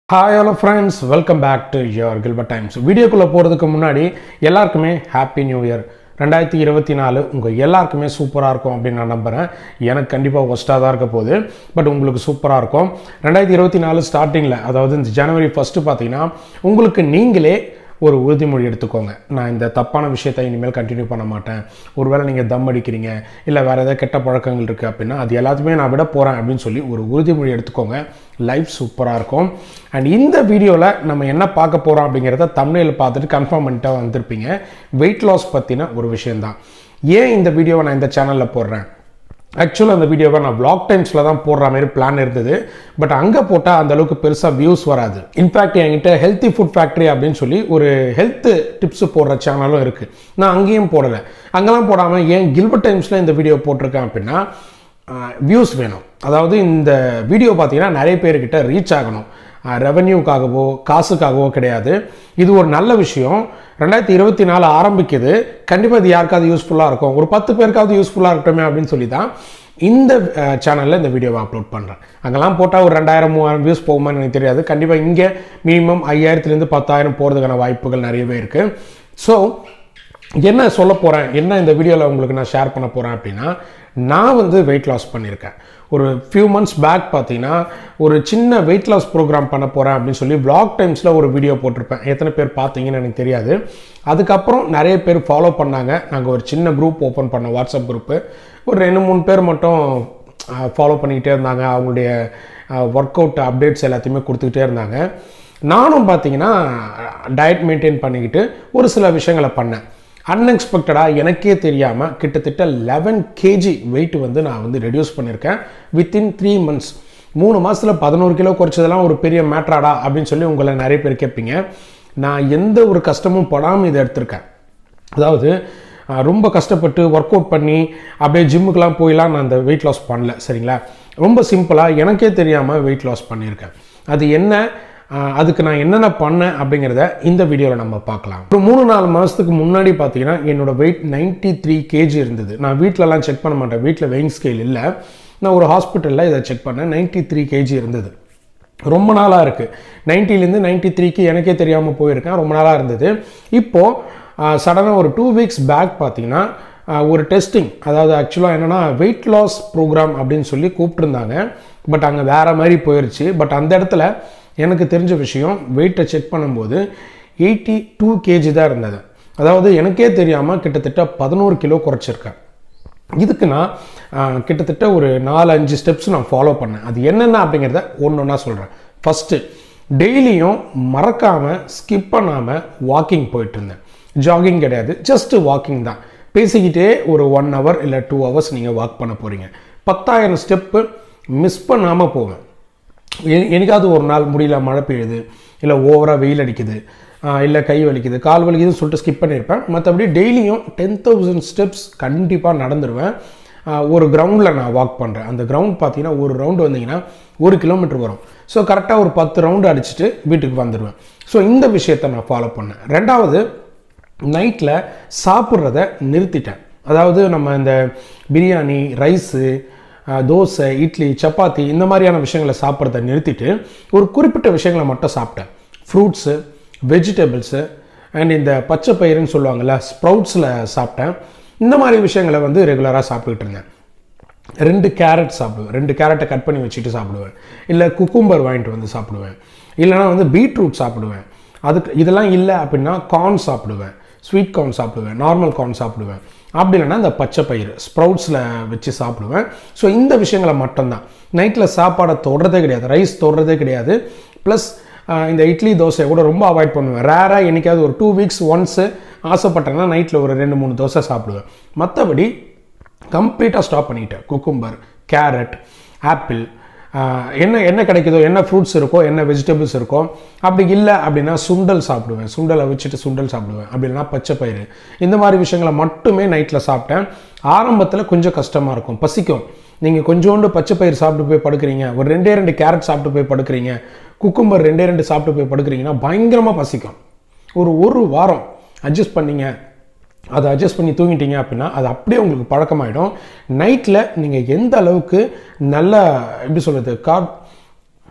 hi hello friends welcome back to your Gilbert Times வீடியோக்குள்ளே போகிறதுக்கு முன்னாடி எல்லாருக்குமே ஹாப்பி நியூ இயர் ரெண்டாயிரத்தி இருபத்தி நாலு உங்கள் எல்லாருக்குமே சூப்பராக இருக்கும் அப்படின்னு நான் நம்புகிறேன் எனக்கு கண்டிப்பாக ஒஸ்ட்டாக தான் இருக்க போகுது பட் உங்களுக்கு சூப்பராக இருக்கும் ரெண்டாயிரத்தி இருபத்தி நாலு ஸ்டார்டிங்கில் அதாவது இந்த ஜனவரி ஃபஸ்ட்டு பார்த்தீங்கன்னா உங்களுக்கு நீங்களே ஒரு உறுதிமொழி எடுத்துக்கோங்க நான் இந்த தப்பான விஷயத்தை இனிமேல் கண்டினியூ பண்ண மாட்டேன் ஒருவேளை நீங்கள் தம் அடிக்கிறீங்க இல்லை வேறு ஏதாவது கெட்ட பழக்கங்கள் இருக்குது அப்படின்னா அது எல்லாத்தையுமே நான் விட போகிறேன் அப்படின்னு சொல்லி ஒரு உறுதிமொழி எடுத்துக்கோங்க லைஃப் சூப்பராக இருக்கும் அண்ட் இந்த வீடியோவில் நம்ம என்ன பார்க்க போகிறோம் அப்படிங்கிறத தமிழில் பார்த்துட்டு கன்ஃபார்ம் பண்ணிட்டு வந்திருப்பீங்க வெயிட் லாஸ் பற்றின ஒரு விஷயந்தான் ஏன் இந்த வீடியோவை நான் இந்த சேனலில் போடுறேன் ஆக்சுவலாக அந்த வீடியோவை நான் vlog டைம்ஸில் தான் போடுற மாதிரி பிளான் இருந்தது பட் அங்கே போட்டால் அந்த அளவுக்கு பெருசாக வியூஸ் வராது இன்ஃபேக்ட் என்கிட்ட ஹெல்த்தி ஃபுட் ஃபேக்ட்ரி அப்படின்னு சொல்லி ஒரு ஹெல்த் டிப்ஸ் போடுற சேனலும் இருக்குது நான் அங்கேயும் போடலை அங்கெல்லாம் போடாமல் ஏன் கில்பர்ட் டைம்ஸில் இந்த வீடியோ போட்டிருக்கேன் அப்படின்னா வியூஸ் வேணும் அதாவது இந்த வீடியோ பார்த்தீங்கன்னா நிறைய பேர்கிட்ட ரீச் ஆகணும் ரெவன்யூக்காகவோ காசுக்காகவோ கிடையாது இது ஒரு நல்ல விஷயம் ரெண்டாயிரத்தி இருபத்தி நாலு ஆரம்பிக்குது கண்டிப்பாக இது யாருக்காவது யூஸ்ஃபுல்லாக இருக்கும் ஒரு பத்து பேருக்காவது யூஸ்ஃபுல்லாக இருக்கட்டுமே அப்படின்னு சொல்லி தான் இந்த சேனலில் இந்த வீடியோவை அப்லோட் பண்ணுறேன் அங்கெல்லாம் போட்டால் ஒரு ரெண்டாயிரம் மூவாயிரம் வியூஸ் போகுமான்னு எனக்கு தெரியாது கண்டிப்பாக இங்கே மினிமம் ஐயாயிரத்துலேருந்து பத்தாயிரம் போகிறதுக்கான வாய்ப்புகள் நிறையவே இருக்குது ஸோ என்ன சொல்ல போகிறேன் என்ன இந்த வீடியோவில் உங்களுக்கு நான் ஷேர் பண்ண போகிறேன் அப்படின்னா நான் வந்து வெயிட் லாஸ் பண்ணியிருக்கேன் ஒரு ஃபியூ மந்த்ஸ் பேக் பார்த்தீங்கன்னா ஒரு சின்ன வெயிட் லாஸ் ப்ரோக்ராம் பண்ண போகிறேன் அப்படின்னு சொல்லி vlog டைம்ஸில் ஒரு வீடியோ போட்டிருப்பேன் எத்தனை பேர் பார்த்தீங்கன்னு எனக்கு தெரியாது அதுக்கப்புறம் நிறைய பேர் ஃபாலோ பண்ணாங்க நாங்கள் ஒரு சின்ன குரூப் ஓப்பன் பண்ணோம் வாட்ஸ்அப் குரூப்பு ஒரு ரெண்டு மூணு பேர் மட்டும் ஃபாலோ பண்ணிக்கிட்டே இருந்தாங்க அவங்களுடைய ஒர்க் அவுட் அப்டேட்ஸ் எல்லாத்தையுமே கொடுத்துக்கிட்டே இருந்தாங்க நானும் பார்த்தீங்கன்னா டயட் மெயின்டைன் பண்ணிக்கிட்டு ஒரு சில விஷயங்களை பண்ணேன் அன்எக்ஸ்பெக்டடாக எனக்கே தெரியாமல் கிட்டத்தட்ட லெவன் கேஜி வெயிட் வந்து நான் வந்து ரெடியூஸ் பண்ணியிருக்கேன் வித்தின் த்ரீ மந்த்ஸ் மூணு மாதத்தில் பதினோரு கிலோ குறைச்சதெல்லாம் ஒரு பெரிய மேட்ராடா அப்படின்னு சொல்லி உங்களை நிறைய பேர் கேட்பீங்க நான் எந்த ஒரு கஷ்டமும் படாமல் இதை எடுத்திருக்கேன் அதாவது அஹ், ரொம்ப கஷ்டப்பட்டு ஒர்க் அவுட் பண்ணி அப்படியே ஜிம்முக்கெலாம் போயெல்லாம் நான் அந்த வெயிட் லாஸ் பண்ணல சரிங்களா ரொம்ப சிம்பிளாக எனக்கே தெரியாமல் வெயிட் லாஸ் பண்ணியிருக்கேன் அது என்ன அஹ், அதுக்கு நான் என்னென்ன பண்ணேன் அப்படிங்கிறத இந்த வீடியோவில் நம்ம பார்க்கலாம் ஒரு மூணு நாலு மாதத்துக்கு முன்னாடி பார்த்தீங்கன்னா என்னோட வெயிட் 93 த்ரீ கேஜி இருந்தது நான் வீட்டிலலாம் செக் பண்ண மாட்டேன் வீட்டில் வெயிங் ஸ்கேல் இல்லை நான் ஒரு ஹாஸ்பிட்டலில் இதை செக் பண்ணேன் 93 த்ரீ கேஜி இருந்தது ரொம்ப நாளாக இருக்குது நைன்ட்டிலேருந்து நைன்ட்டி த்ரீக்கு எனக்கே தெரியாமல் போயிருக்கேன் ரொம்ப நாளாக இருந்தது இப்போது சடனாக ஒரு டூ வீக்ஸ் பேக் பார்த்தீங்கன்னா ஆஹ், ஒரு டெஸ்டிங் அதாவது ஆக்சுவலாக என்னென்னா வெயிட் லாஸ் ப்ரோக்ராம் அப்படின்னு சொல்லி கூப்பிட்டுருந்தாங்க பட் அங்கே வேறு மாதிரி போயிடுச்சு பட் அந்த இடத்துல எனக்கு தெரிஞ்ச விஷயம் வெயிட்டை செக் பண்ணும்போது எயிட்டி டூ கேஜி தான் இருந்தது அதாவது எனக்கே தெரியாமல் கிட்டத்தட்ட பதினோரு கிலோ குறைச்சிருக்கேன் இதுக்கு நான் ஆஹ், கிட்டத்தட்ட ஒரு நாலு அஞ்சு ஸ்டெப்ஸ் நான் ஃபாலோ பண்ணேன் அது என்னென்ன அப்படிங்கிறத ஒன்று ஒன்றா சொல்கிறேன் ஃபஸ்ட்டு டெய்லியும் மறக்காமல் ஸ்கிப் பண்ணாமல் வாக்கிங் போயிட்டு இருந்தேன் ஜாகிங் கிடையாது ஜஸ்ட் வாக்கிங் தான் பேசிக்கிட்டே ஒரு ஒன் ஹவர் இல்லை டூ ஹவர்ஸ் நீங்கள் வாக் பண்ண போகிறீங்க பத்தாயிரம் ஸ்டெப்பு மிஸ் பண்ணாமல் போவேன் எ- என்னைக்காவது ஒரு நாள் முடியல மழை பெய்யுது இல்லை ஓவராக வெயில் அடிக்குது இல்லை கை வலிக்குது கால் வலிக்குதுன்னு சொல்லிட்டு ஸ்கிப் பண்ணியிருப்பேன் மற்றபடி டெய்லியும் டென் தௌசண்ட் ஸ்டெப்ஸ் கண்டிப்பாக நடந்துருவேன் ஆஹ் ஒரு கிரவுண்டில் நான் வாக் பண்ணுறேன் அந்த கிரவுண்ட் பார்த்தீங்கன்னா ஒரு ரவுண்டு வந்தீங்கன்னா ஒரு கிலோமீட்டர் வரும் ஸோ கரெக்டாக ஒரு பத்து ரவுண்டு அடிச்சுட்டு வீட்டுக்கு வந்துடுவேன் ஸோ இந்த விஷயத்தை நான் ஃபாலோ பண்ணேன் ரெண்டாவது நைட்டில் சாப்பிட்றத நிறுத்திட்டேன் அதாவது நம்ம இந்த பிரியாணி ரைஸு தோசை இட்லி சப்பாத்தி இந்த மாதிரியான விஷயங்களை சாப்பிட்றத நிறுத்திட்டு ஒரு குறிப்பிட்ட விஷயங்களை மட்டும் சாப்பிட்டேன் ஃப்ரூட்ஸு வெஜிடபிள்ஸு அண்ட் இந்த பச்சை பயிறுன்னு சொல்லுவாங்கள்ல ஸ்ப்ரவுட்ஸில் சாப்பிட்டேன் இந்த மாதிரி விஷயங்களை வந்து ரெகுலராக சாப்பிட்டுக்கிட்டு இருந்தேன் ரெண்டு கேரட் சாப்பிடுவேன் ரெண்டு கேரட்டை கட் பண்ணி வச்சுட்டு சாப்பிடுவேன் இல்லை குக்கும்பர் வாங்கிட்டு வந்து சாப்பிடுவேன் இல்லைனா வந்து பீட்ரூட் சாப்பிடுவேன் அதுக்கு இதெல்லாம் இல்லை அப்படின்னா கார்ன் சாப்பிடுவேன் ஸ்வீட் கார்ன் சாப்பிடுவேன் நார்மல் கார்ன் சாப்பிடுவேன் அப்படி இல்லைன்னா இந்த பச்சை பயிறு ஸ்ப்ரவுட்ஸில் வச்சு சாப்பிடுவேன் ஸோ இந்த விஷயங்களை மட்டும்தான் நைட்டில் சாப்பாடை தொடுறதே கிடையாது ரைஸ் தொடுறதே கிடையாது ப்ளஸ் இந்த இட்லி தோசை கூட ரொம்ப அவாய்ட் பண்ணுவேன் ரேராக என்னைக்காவது ஒரு டூ வீக்ஸ் ஒன்ஸு ஆசைப்பட்டேன்னா நைட்டில் ஒரு ரெண்டு மூணு தோசை சாப்பிடுவேன் மற்றபடி கம்ப்ளீட்டாக ஸ்டாப் பண்ணிட்டேன் குக்கும்பர் கேரட் ஆப்பிள் என்ன என்ன கிடைக்குதோ என்ன ஃப்ரூட்ஸ் இருக்கோ என்ன வெஜிடபிள்ஸ் இருக்கோ அப்படி இல்லை அப்படின்னா சுண்டல் சாப்பிடுவேன் சுண்டலை வச்சுட்டு சுண்டல் சாப்பிடுவேன் அப்படி இல்லைன்னா பச்சை பயிறு இந்த மாதிரி விஷயங்களை மட்டுமே நைட்டில் சாப்பிட்டேன் ஆரம்பத்தில் கொஞ்சம் கஷ்டமாக இருக்கும் பசிக்கும் நீங்கள் கொஞ்சோண்டு பச்சை பயிர் சாப்பிட்டு போய் படுக்கிறீங்க ஒரு ரெண்டே ரெண்டு கேரட் சாப்பிட்டு போய் படுக்கிறீங்க குக்கும்பர் ரெண்டே ரெண்டு சாப்பிட்டு போய் படுக்கிறீங்கன்னா பயங்கரமாக பசிக்கும் ஒரு ஒரு வாரம் அட்ஜஸ்ட் பண்ணீங்க அதை அட்ஜஸ்ட் பண்ணி தூங்கிட்டீங்க அப்படின்னா அது அப்படியே உங்களுக்கு பழக்கமாயிடும் நைட்டில் நீங்கள் எந்த அளவுக்கு நல்ல எப்படி சொல்கிறது கார்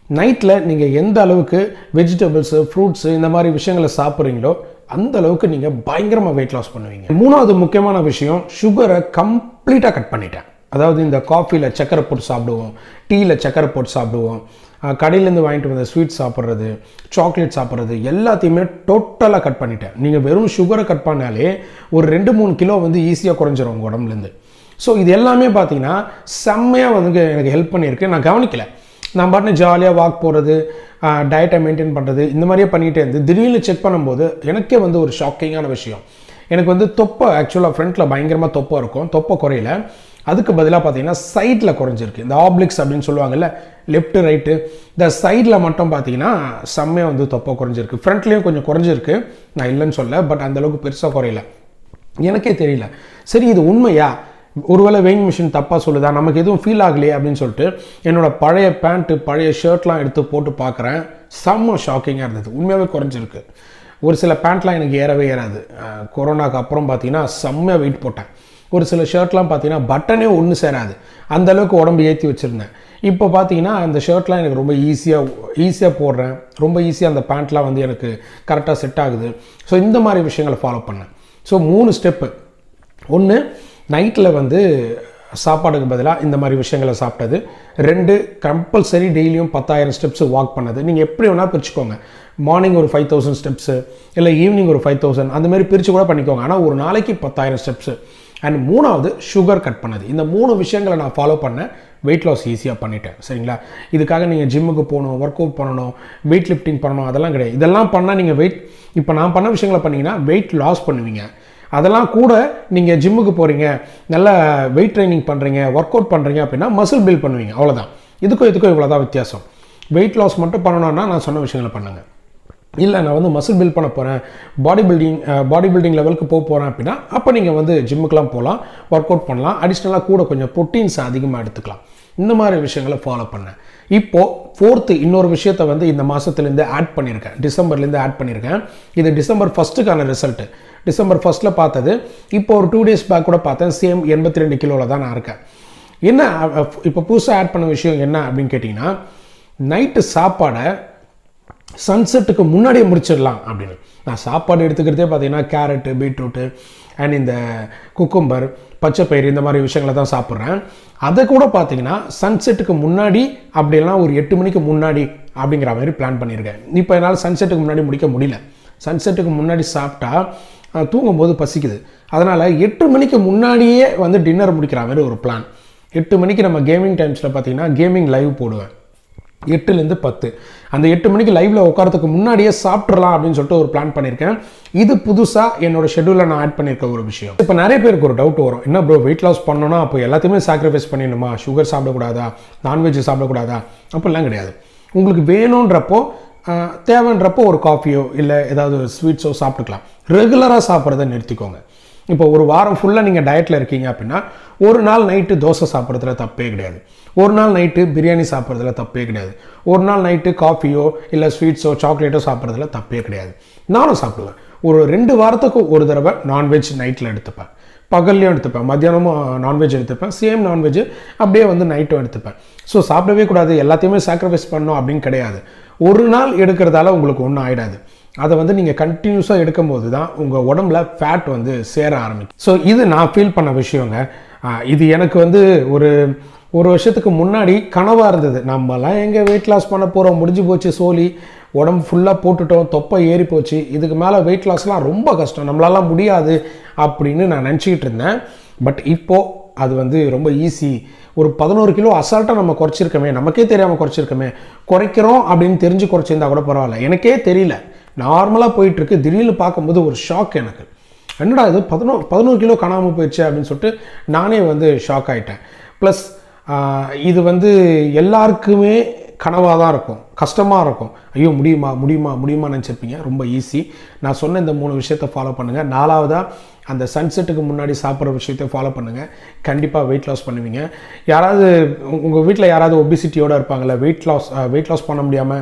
நைட்டில் நீங்கள் எந்த அளவுக்கு வெஜிடபிள்ஸு ஃப்ரூட்ஸு இந்த மாதிரி விஷயங்களை சாப்பிட்றீங்களோ அந்த அளவுக்கு நீங்கள் பயங்கரமாக வெயிட் லாஸ் பண்ணுவீங்க மூணாவது முக்கியமான விஷயம் சுகரை கம்ப்ளீட்டாக கட் பண்ணிட்டேன் அதாவது இந்த காஃபியில் சக்கரை போட்டு சாப்பிடுவோம் டீயில் சக்கரை போட்டு சாப்பிடுவோம் அஹ் கடையிலேருந்து வாங்கிட்டு வந்த ஸ்வீட் சாப்பிட்றது சாக்லேட் சாப்பிட்றது எல்லாத்தையுமே டோட்டலாக கட் பண்ணிட்டேன் நீங்கள் வெறும் சுகரை கட் பண்ணாலே ஒரு ரெண்டு மூணு கிலோ வந்து ஈஸியாக குறைஞ்சிரும் உங்கள் உடம்புலேருந்து ஸோ இது எல்லாமே பார்த்தீங்கன்னா செம்மையாக வந்து எனக்கு ஹெல்ப் பண்ணியிருக்கு நான் கவனிக்கல நான் பாட்டு ஜாலியாக வாக் போகிறது டயட்டை மெயின்டைன் பண்ணுறது இந்த மாதிரியே பண்ணிகிட்டே இருந்து திடீர்னு செக் பண்ணும்போது எனக்கே வந்து ஒரு ஷாக்கிங்கான விஷயம் எனக்கு வந்து தொப்பை ஆக்சுவலாக ஃப்ரண்ட்டில் பயங்கரமாக தொப்பை இருக்கும் தொப்பை குறையில அதுக்கு பதிலாக பார்த்தீங்கன்னா சைடில் குறைஞ்சிருக்கு இந்த ஆப்ளிக்ஸ் அப்படின்னு சொல்லுவாங்கல்ல லெஃப்ட் ரைட்டு இந்த சைடில் மட்டும் பார்த்தீங்கன்னா செம்மையாக வந்து தொப்பை குறைஞ்சிருக்கு ஃப்ரண்ட்லேயும் கொஞ்சம் குறைஞ்சிருக்கு நான் இல்லைன்னு சொல்ல பட் அந்தளவுக்கு பெருசாக குறையல எனக்கே தெரியல சரி இது உண்மையா ஒருவேளை வெயிங் மிஷின் தப்பாக சொல்லுதா நமக்கு எதுவும் ஃபீல் ஆகலையே அப்படின்னு சொல்லிட்டு என்னோட பழைய பேண்ட்டு பழைய ஷர்ட்லாம் எடுத்து போட்டு பார்க்குறேன் செம்ம ஷாக்கிங்காக இருந்தது உண்மையாகவே குறைஞ்சிருக்கு ஒரு சில பேண்ட்லாம் எனக்கு ஏறவே ஏறாது அஹ் கொரோனாக்கு அப்புறம் பார்த்தீங்கன்னா செம்மையாக வெயிட் போட்டேன் ஒரு சில ஷர்ட்லாம் பார்த்தீங்கன்னா பட்டனே ஒன்று சேராது அந்த அளவுக்கு உடம்பு ஏற்றி வச்சுருந்தேன் இப்போ பார்த்தீங்கன்னா அந்த ஷர்ட்லாம் எனக்கு ரொம்ப ஈஸியாக ஈஸியாக போடுறேன் ரொம்ப ஈஸியாக அந்த பேண்ட்லாம் வந்து எனக்கு கரெக்டாக செட் ஆகுது ஸோ இந்த மாதிரி விஷயங்களை ஃபாலோ பண்ணேன் ஸோ மூணு ஸ்டெப்பு ஒன்று நைட்டில் வந்து சாப்பாடுக்கு பதிலாக இந்த மாதிரி விஷயங்களை சாப்பிட்டது ரெண்டு கம்பல்சரி டெய்லியும் பத்தாயிரம் ஸ்டெப்ஸ் வாக் பண்ணது நீங்கள் எப்படி வேணால் பிரிச்சுக்கோங்க மார்னிங் ஒரு ஃபைவ் தௌசண்ட் ஸ்டெப்ஸு இல்லை ஈவினிங் ஒரு ஃபைவ் தௌசண்ட் அந்த மாதிரி பிரித்து கூட பண்ணிக்கோங்க ஆனால் ஒரு நாளைக்கு பத்தாயிரம் ஸ்டெப்ஸு அண்ட் மூணாவது சுகர் கட் பண்ணது இந்த மூணு விஷயங்களை நான் ஃபாலோ பண்ணேன் வெயிட் லாஸ் ஈஸியாக பண்ணிட்டேன் சரிங்களா இதுக்காக நீங்கள் ஜிம்முக்கு போகணும் ஒர்க் அவுட் பண்ணணும் வெயிட் லிஃப்டிங் பண்ணணும் அதெல்லாம் கிடையாது இதெல்லாம் பண்ணால் நீங்கள் வெயிட் இப்போ நான் பண்ண விஷயங்களை பண்ணீங்கன்னா வெயிட் லாஸ் பண்ணுவீங்க அதெல்லாம் கூட நீங்கள் ஜிம்முக்கு போகிறீங்க நல்ல வெயிட் ட்ரைனிங் பண்ணுறீங்க ஒர்க் அவுட் பண்ணுறீங்க அப்படின்னா மசில் பில்ட் பண்ணுவீங்க அவ்வளோதான் இதுக்கும் இதுக்கும் இவ்வளோ தான் வித்தியாசம் வெயிட் லாஸ் மட்டும் பண்ணணும்னா நான் சொன்ன விஷயங்களை பண்ணுங்க இல்லை நான் வந்து மசில் பில்ட் பண்ண போகிறேன் பாடி பில்டிங் பாடி பில்டிங் லெவலுக்கு போக போகிறேன் அப்படின்னா அப்போ நீங்கள் வந்து ஜிம்முக்கெலாம் போகலாம் ஒர்க் அவுட் பண்ணலாம் அடிஷ்னலாக கூட கொஞ்சம் ப்ரோட்டீன்ஸ் அதிகமாக எடுத்துக்கலாம் இந்த மாதிரி விஷயங்களை ஃபாலோ பண்ணேன் இப்போது ஃபோர்த்து இன்னொரு விஷயத்தை வந்து இந்த மாதத்துலேருந்து ஆட் பண்ணியிருக்கேன் டிசம்பர்லேருந்து ஆட் பண்ணியிருக்கேன் இது டிசம்பர் ஃபஸ்ட்டுக்கான ரிசல்ட்டு டிசம்பர் ஃபஸ்ட்டில் பார்த்தது இப்போ ஒரு டூ டேஸ் பேக் கூட பார்த்தேன் சேம் எண்பத்தி ரெண்டு கிலோவில் தான் நான் இருக்கேன் என்ன இப்போ புதுசாக ஆட் பண்ண விஷயம் என்ன அப்படின்னு கேட்டிங்கன்னா நைட்டு சாப்பாடை சன்செட்டுக்கு முன்னாடியே முடிச்சிடலாம் அப்படின்னு நான் சாப்பாடு எடுத்துக்கிறதே பார்த்தீங்கன்னா கேரட்டு பீட்ரூட்டு அண்ட் இந்த குக்கும்பர் பச்சைப்பயிறு இந்த மாதிரி விஷயங்களை தான் சாப்பிட்றேன் அதை கூட பார்த்தீங்கன்னா சன்செட்டுக்கு முன்னாடி அப்படிலாம் ஒரு எட்டு மணிக்கு முன்னாடி அப்படிங்கிற மாதிரி பிளான் பண்ணியிருக்கேன் இப்போ என்னால் சன்செட்டுக்கு முன்னாடி முடிக்க முடியல சன்செட்டுக்கு முன்னாடி சாப்பிட்டா அஹ், தூங்கும்போது பசிக்குது அதனால் எட்டு மணிக்கு முன்னாடியே வந்து டின்னர் முடிக்கிற மாதிரி ஒரு பிளான் எட்டு மணிக்கு நம்ம கேமிங் டைம்ஸில் பார்த்தீங்கன்னா கேமிங் லைவ் போடுவேன் எட்டுலேருந்து பத்து அந்த எட்டு மணிக்கு லைவ்ல உட்காரத்துக்கு முன்னாடியே சாப்பிட்றலாம் அப்படின்னு சொல்லிட்டு ஒரு பிளான் பண்ணியிருக்கேன் இது புதுசாக என்னோட ஷெடியூலில் நான் ஆட் பண்ணியிருக்க ஒரு விஷயம் இப்போ நிறைய பேருக்கு ஒரு டவுட் வரும் என்ன ப்ரோ வெயிட் லாஸ் பண்ணணும்னா அப்போ எல்லாத்தையுமே சாக்ரிஃபைஸ் பண்ணிடணுமா சுகர் சாப்பிடக்கூடாதா நான்வெஜ் சாப்பிடக்கூடாதா அப்படிலாம் கிடையாது உங்களுக்கு வேணுன்றப்போ ஆஹ், தேவைன்றப்போ ஒரு காஃபியோ இல்லை ஏதாவது ஸ்வீட்ஸோ சாப்பிட்டுக்கலாம் ரெகுலராக சாப்பிட்றத நிறுத்திக்கோங்க இப்போ ஒரு வாரம் ஃபுல்லாக நீங்கள் டயட்டில் இருக்கீங்க அப்படின்னா ஒரு நாள் நைட்டு தோசை சாப்பிட்றதுல தப்பே கிடையாது ஒரு நாள் நைட்டு பிரியாணி சாப்பிட்றதுல தப்பே கிடையாது ஒரு நாள் நைட்டு காஃபியோ இல்லை ஸ்வீட்ஸோ சாக்லேட்டோ சாப்பிட்றதுல தப்பே கிடையாது நானும் சாப்பிடுவேன் ஒரு ரெண்டு வாரத்துக்கு ஒரு தடவை நான்வெஜ் நைட்டில் எடுத்துப்பேன் பகல்லையும் எடுத்துப்பேன் மத்தியானமும் நான்வெஜ் எடுத்துப்பேன் சேம் நான்வெஜ் அப்படியே வந்து நைட்டும் எடுத்துப்பேன் ஸோ சாப்பிடவே கூடாது எல்லாத்தையுமே சாக்ரிஃபைஸ் பண்ணணும் அப்படின்னு கிடையாது ஒரு நாள் எடுக்கிறதால உங்களுக்கு ஒன்றும் ஆயிடாது அதை வந்து நீங்கள் கண்டினியூஸாக எடுக்கும்போது தான் உங்கள் உடம்புல ஃபேட் வந்து சேர ஆரம்பிக்கும் ஸோ இது நான் ஃபீல் பண்ண விஷயங்க ஆஹ் இது எனக்கு வந்து ஒரு ஒரு வருஷத்துக்கு முன்னாடி கனவாக இருந்தது நம்மலாம் எங்கே வெயிட் லாஸ் பண்ண போகிறோம் முடிஞ்சு போச்சு சோலி உடம்பு ஃபுல்லாக போட்டுட்டோம் தொப்பை ஏறி போச்சு இதுக்கு மேலே வெயிட் லாஸ்லாம் ரொம்ப கஷ்டம் நம்மளாலாம் முடியாது அப்படின்னு நான் நினச்சிக்கிட்டு இருந்தேன் பட் இப்போது அது வந்து ரொம்ப ஈஸி ஒரு பதினோரு கிலோ அசால்ட்டாக நம்ம குறைச்சிருக்கோமே நமக்கே தெரியாமல் குறைச்சிருக்கோமே குறைக்கிறோம் அப்படின்னு தெரிஞ்சு குறைச்சிருந்தா கூட பரவாயில்ல எனக்கே தெரியல நார்மலாக போயிட்டுருக்கு திடீர்னு பார்க்கும்போது ஒரு ஷாக் எனக்கு என்னடா இது பதினோரு பதினோரு கிலோ காணாமல் போயிடுச்சு அப்படின்னு சொல்லிட்டு நானே வந்து ஷாக் ஆகிட்டேன் ப்ளஸ் இது வந்து எல்லாருக்குமே கனவாக தான் இருக்கும் கஷ்டமாக இருக்கும் ஐயோ முடியுமா முடியுமா முடியுமா நினச்சிருப்பீங்க ரொம்ப ஈஸி நான் சொன்ன இந்த மூணு விஷயத்தை ஃபாலோ பண்ணுங்கள் நாலாவதாக அந்த சன்செட்டுக்கு முன்னாடி சாப்பிட்ற விஷயத்தை ஃபாலோ பண்ணுங்கள் கண்டிப்பாக வெயிட் லாஸ் பண்ணுவீங்க யாராவது உங்கள் வீட்டில் யாராவது ஒபிசிட்டியோடு இருப்பாங்கள்ல வெயிட் லாஸ் வெயிட் லாஸ் பண்ண முடியாமல்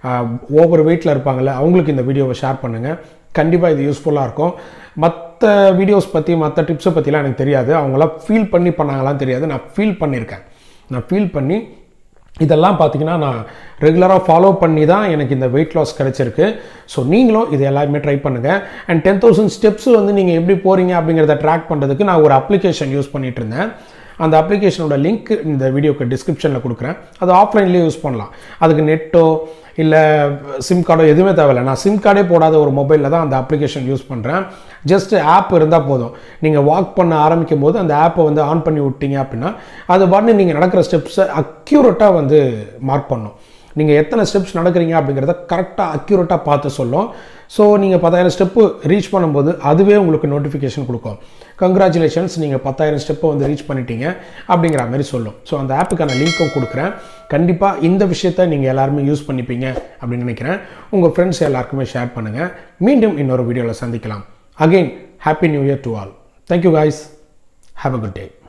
ஓவர் வெயிட்டில் இருப்பாங்கள்ல அவங்களுக்கு இந்த வீடியோவை ஷேர் பண்ணுங்கள் கண்டிப்பாக இது யூஸ்ஃபுல்லாக இருக்கும் மற்ற வீடியோஸ் பற்றி மற்ற டிப்ஸை பற்றிலாம் எனக்கு தெரியாது அவங்களாம் ஃபீல் பண்ணி பண்ணாங்களாம் தெரியாது நான் ஃபீல் பண்ணியிருக்கேன் நான் ஃபீல் பண்ணி இதெல்லாம் பார்த்தீங்கன்னா நான் ரெகுலராக ஃபாலோ பண்ணி தான் எனக்கு இந்த வெயிட் லாஸ் கிடச்சிருக்கு ஸோ நீங்களும் இது எல்லாருமே ட்ரை பண்ணுங்கள் அண்ட் டென் தௌசண்ட் ஸ்டெப்ஸ் வந்து நீங்கள் எப்படி போகிறீங்க அப்படிங்கிறத ட்ராக் பண்ணுறதுக்கு நான் ஒரு அப்ளிகேஷன் யூஸ் பண்ணிட்டு இருந்தேன் அந்த அப்ளிகேஷனோட லிங்க் இந்த வீடியோக்கு டிஸ்கிரிப்ஷனில் கொடுக்குறேன் அது ஆஃப்லைன்லேயே யூஸ் பண்ணலாம் அதுக்கு நெட்டோ இல்லை சிம் கார்டோ எதுவுமே தேவையில்லை நான் சிம் கார்டே போடாத ஒரு மொபைலில் தான் அந்த அப்ளிகேஷன் யூஸ் பண்ணுறேன் ஜஸ்ட் ஆப் இருந்தால் போதும் நீங்கள் வாக் பண்ண ஆரம்பிக்கும் போது அந்த ஆப்பை வந்து ஆன் பண்ணி விட்டீங்க அப்படின்னா அது பாட்டு நீங்கள் நடக்கிற ஸ்டெப்ஸை அக்யூரேட்டாக வந்து மார்க் பண்ணும் நீங்கள் எத்தனை ஸ்டெப்ஸ் நடக்கிறீங்க அப்படிங்கிறத கரெக்டாக அக்யூரேட்டாக பார்த்து சொல்லும் ஸோ நீங்கள் பத்தாயிரம் ஸ்டெப்பு ரீச் பண்ணும்போது அதுவே உங்களுக்கு நோட்டிஃபிகேஷன் கொடுக்கும் கங்க்ராச்சுலேஷன்ஸ் நீங்கள் பத்தாயிரம் ஸ்டெப்பை வந்து ரீச் பண்ணிட்டீங்க அப்படிங்கிற மாதிரி சொல்லும் ஸோ அந்த ஆப்புக்கான லிங்க்கும் கொடுக்குறேன் கண்டிப்பாக இந்த விஷயத்தை நீங்கள் எல்லாருமே யூஸ் பண்ணிப்பீங்க அப்படின்னு நினைக்கிறேன் உங்கள் ஃப்ரெண்ட்ஸ் எல்லாருக்குமே ஷேர் பண்ணுங்கள் மீண்டும் இன்னொரு வீடியோவில் சந்திக்கலாம் again happy new year to all thank you guys have a good day